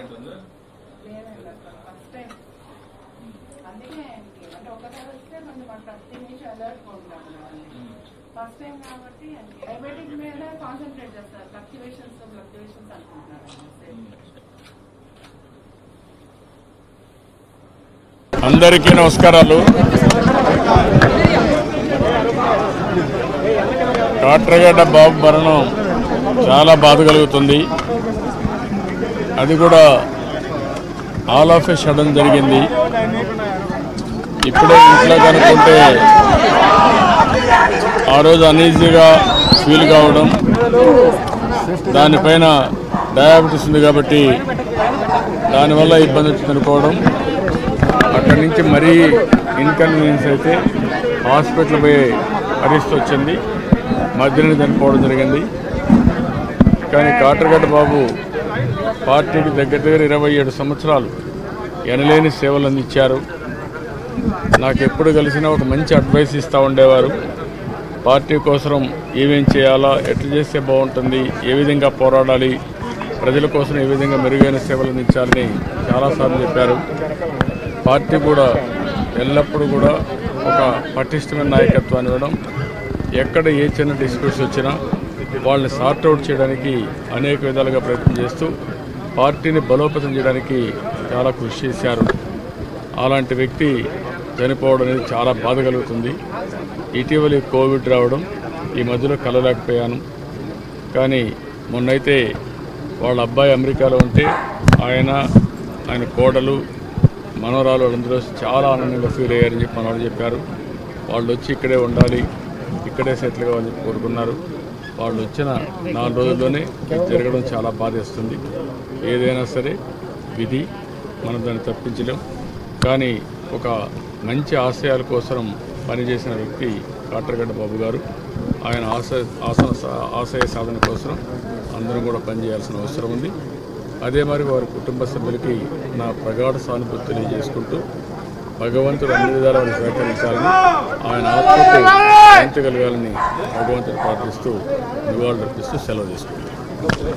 ఉంటుందా లేదండి అసలు ఫస్ట్ టైం అందుకే ఆయనకి అంటే ఒకసారి వస్తే కొంచెం మన ప్రతి నుంచి అలర్ట్గా ఉంటాం ఫస్ట్ టైం కాబట్టి డయాబెటిక్ మీద కాన్సన్ట్రేట్ చేస్తారు ఫ్లక్చువేషన్స్ ఫ్లక్చువేషన్స్ అనుకుంటున్నారు ఆయన. అందరికీ నమస్కారాలు కాట్రగడ్డ బాబు మరణం చాలా బాధ కలుగుతుంది అది కూడా ఆల్ ఆఫ్ ఎ సడన్ జరిగింది ఇప్పుడే ఇంట్లో కనుక్కుంటే ఆ రోజు అనీజీగా ఫీల్ కావడం దానిపైన డయాబెటీస్ ఉంది కాబట్టి దానివల్ల ఇబ్బంది వచ్చి అనుకోవడం అక్కడి నుంచి మరీ ఇన్కన్వీనియన్స్ అయితే హాస్పిటల్ పోయే పరిస్థితి వచ్చింది మధ్యలో చనిపోవడం జరిగింది కానీ కాటరగడ్డ బాబు పార్టీకి దగ్గర దగ్గర ఇరవై ఏడు సంవత్సరాలు ఎనలేని సేవలు అందించారు నాకు ఎప్పుడు కలిసినా ఒక మంచి అడ్వైస్ ఇస్తూ ఉండేవారు పార్టీ కోసం ఏమేం చేయాలా ఎట్లా చేస్తే బాగుంటుంది ఏ విధంగా పోరాడాలి ప్రజల కోసం ఏ విధంగా మెరుగైన సేవలు అందించాలని చాలాసార్లు చెప్పారు పార్టీ కూడా ఎల్లప్పుడూ కూడా ఒక పటిష్టమైన నాయకత్వాన్ని ఇవ్వడం ఎక్కడ ఏ చిన్న డిస్ప్యూట్స్ వచ్చినా వాళ్ళని సార్ట్అవుట్ చేయడానికి అనేక విధాలుగా ప్రయత్నం చేస్తూ పార్టీని బలోపేతం చేయడానికి చాలా కృషి చేశారు అలాంటి వ్యక్తి చనిపోవడం అనేది చాలా బాధ కలుగుతుంది ఇటీవల ఈ కోవిడ్ రావడం ఈ మధ్యలో కలలేకపోయాను కానీ మొన్నైతే వాళ్ళ అబ్బాయి అమెరికాలో ఉంటే ఆయన ఆయన కోడలు మనవరాలు వాళ్ళందరూ చాలా ఆనందంగా ఫీల్ అయ్యారని చెప్పి మనవాళ్ళు చెప్పారు వాళ్ళు వచ్చి ఇక్కడే ఉండాలి ఇక్కడే సెటిల్ కావాలని చెప్పి కోరుకున్నారు వాళ్ళు వచ్చిన నాలుగు రోజుల్లోనే ఇది జరగడం చాలా బాధేస్తుంది ఏదైనా సరే విధి మనం దాన్ని తప్పించలేం కానీ ఒక మంచి ఆశయాల కోసం పనిచేసిన వ్యక్తి కాటరగడ్డ బాబు గారు ఆయన ఆశ ఆసన సా- ఆశయ సాధన కోసం అందరం కూడా పనిచేయాల్సిన అవసరం ఉంది అదే మరి వారి కుటుంబ సభ్యులకి నా ప్రగాఢ సానుభూతి తెలియజేసుకుంటూ భగవంతుడు అన్ని విధాలా వారిని సహకరించాలని ఆయన ఆత్మకు శాంతి కలగాలని భగవంతుడు ప్రార్థిస్తూ నివాళులర్పిస్తూ సెలవు తీసుకుంటాను